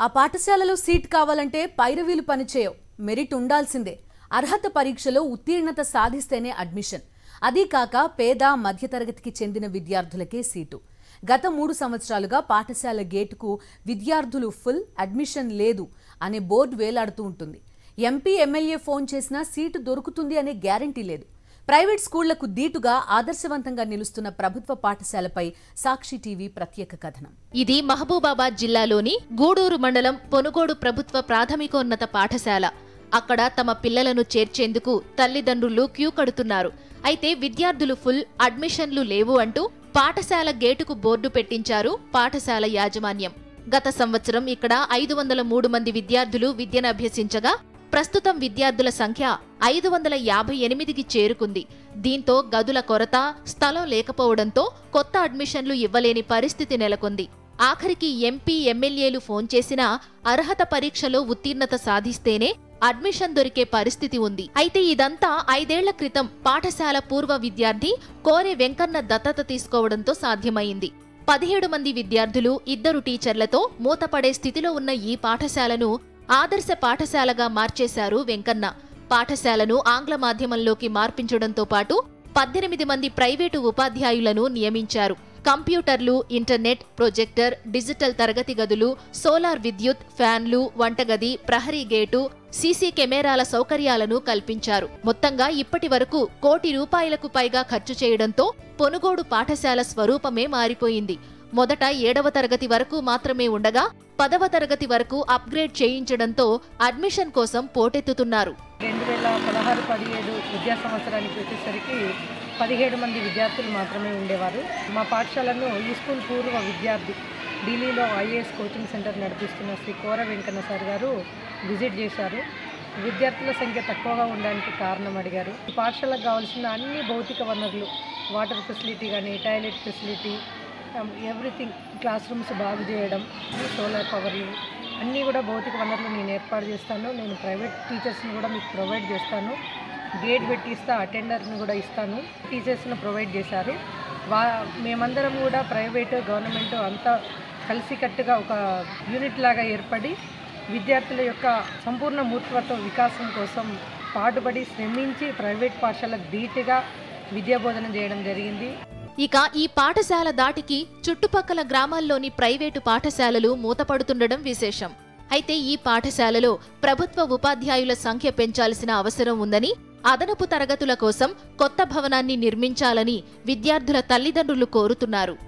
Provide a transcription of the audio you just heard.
ఆ పాఠశాలలో సీట్ కావాలంటే పైరవీలు పనిచేయవు మెరిట్ ఉండాల్సిందే అర్హత పరీక్షలో ఉత్తీర్ణత సాధిస్తేనే అడ్మిషన్ అదీ కాక పేద మధ్యతరగతికి చెందిన విద్యార్థులకే సీటు గత మూడు సంవత్సరాలుగా పాఠశాల గేటుకు విద్యార్థులు ఫుల్ అడ్మిషన్ లేదు అనే బోర్డు వేలాడుతూ ఉంటుంది ఎంపీ ఎమ్మెల్యే ఫోన్ చేసినా సీటు దొరుకుతుంది అనే గ్యారంటీ లేదు ప్రైవేట్ స్కూళ్లకు దీటుగా ఆదర్శవంతంగా నిలుస్తున్న ప్రభుత్వ పాఠశాలపై సాక్షి టీవీ ప్రత్యేక కథనం ఇది మహబూబాబాద్ జిల్లాలోని గూడూరు మండలం పొనుగోడు ప్రభుత్వ ప్రాథమికోన్నత పాఠశాల అక్కడ తమ పిల్లలను చేర్చేందుకు తల్లిదండ్రులు క్యూ కడుతున్నారు అయితే విద్యార్థులు ఫుల్ అడ్మిషన్లు లేవు అంటూ పాఠశాల గేటుకు బోర్డు పెట్టించారు పాఠశాల యాజమాన్యం గత సంవత్సరం ఇక్కడ ఐదు వందల మూడు మంది విద్యార్థులు విద్యను అభ్యసించగా ప్రస్తుతం విద్యార్థుల సంఖ్య ఐదు వందల యాభై ఎనిమిదికి చేరుకుంది దీంతో గదుల కొరత స్థలం లేకపోవడంతో కొత్త అడ్మిషన్లు ఇవ్వలేని పరిస్థితి నెలకొంది ఆఖరికి ఎంపీ ఎమ్మెల్యేలు ఫోన్ చేసినా అర్హత పరీక్షలో ఉత్తీర్ణత సాధిస్తేనే అడ్మిషన్ దొరికే పరిస్థితి ఉంది అయితే ఇదంతా ఐదేళ్ల క్రితం పాఠశాల పూర్వ విద్యార్థి కోరె వెంకన్న దత్తత తీసుకోవడంతో సాధ్యమైంది పదిహేడు మంది విద్యార్థులు ఇద్దరు టీచర్లతో మూతపడే స్థితిలో ఉన్న ఈ పాఠశాలను ఆదర్శ పాఠశాలగా మార్చేశారు వెంకన్న పాఠశాలను ఆంగ్ల మాధ్యమంలోకి మార్పించడంతో పాటు పద్దెనిమిది మంది ప్రైవేటు ఉపాధ్యాయులను నియమించారు కంప్యూటర్లు ఇంటర్నెట్ ప్రొజెక్టర్ డిజిటల్ తరగతి గదులు సోలార్ విద్యుత్ ఫ్యాన్లు వంటగది ప్రహరీ గేటు సీసీ కెమెరాల సౌకర్యాలను కల్పించారు మొత్తంగా ఇప్పటి వరకు కోటి రూపాయలకు పైగా ఖర్చు చేయడంతో పొనుగోడు పాఠశాల స్వరూపమే మారిపోయింది మొదట ఏడవ తరగతి వరకు మాత్రమే ఉండగా పదవ తరగతి వరకు అప్గ్రేడ్ చేయించడంతో అడ్మిషన్ కోసం పోటెత్తుతున్నారు రెండు వేల పదహారు పదిహేడు విద్యా సంవత్సరానికి వచ్చేసరికి పదిహేడు మంది విద్యార్థులు మాత్రమే ఉండేవారు మా పాఠశాలను ఈ స్కూల్ పూర్వ విద్యార్థి ఢిల్లీలో ఐఏఎస్ కోచింగ్ సెంటర్ నడిపిస్తున్న శ్రీ కోర వెంకన్న సార్ గారు విజిట్ చేశారు విద్యార్థుల సంఖ్య తక్కువగా ఉండడానికి కారణం అడిగారు ఈ పాఠశాలకు కావాల్సిన అన్ని భౌతిక వనరులు వాటర్ ఫెసిలిటీ కానీ toilet facility everything class rooms బాగు చేయడం సోలార్ పవర్లు అన్నీ కూడా భౌతిక వనరులు నేను ఏర్పాటు చేస్తాను నేను ప్రైవేట్ టీచర్స్ని కూడా మీకు ప్రొవైడ్ చేస్తాను గేట్ పెట్టి ఇస్తా అటెండర్ని కూడా ఇస్తాను టీచర్స్ని ప్రొవైడ్ చేశారు వా మేమందరం కూడా ప్రైవేటు గవర్నమెంట్ అంతా కలిసికట్టుగా ఒక యూనిట్ లాగా ఏర్పడి విద్యార్థుల యొక్క సంపూర్ణ మూర్ఖత్వ వికాసం కోసం పాటుపడి శ్రమించి ప్రైవేట్ పాఠశాలకు ధీటుగా విద్యాబోధన చేయడం జరిగింది ఇక ఈ పాఠశాల దాటికి చుట్టుపక్కల గ్రామాల్లోని ప్రైవేటు పాఠశాలలు మూతపడుతుండడం విశేషం అయితే ఈ పాఠశాలలో ప్రభుత్వ ఉపాధ్యాయుల సంఖ్య పెంచాల్సిన అవసరం ఉందని అదనపు తరగతుల కోసం కొత్త భవనాన్ని నిర్మించాలని విద్యార్థుల తల్లిదండ్రులు కోరుతున్నారు